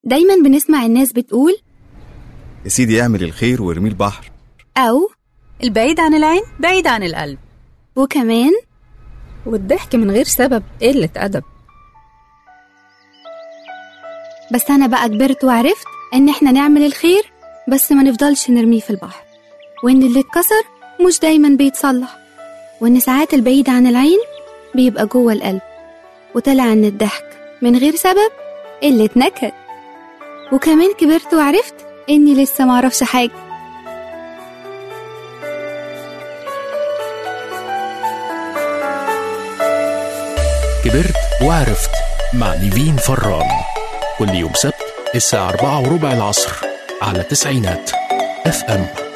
دايما بنسمع الناس بتقول يا سيدي اعمل الخير وارميه البحر أو البعيد عن العين بعيد عن القلب وكمان والضحك من غير سبب قلة أدب بس أنا بقى كبرت وعرفت إن إحنا نعمل الخير بس ما نفضلش نرميه في البحر وإن اللي اتكسر مش دايما بيتصلح وإن ساعات البعيد عن العين بيبقى جوه القلب وطلع إن الضحك من غير سبب قلة نكد وكمان كبرت وعرفت إني لسه معرفش حاجة كبرت وعرفت مع نيفين فران كل يوم سبت الساعة أربعة وربع العصر على تسعينات اف ام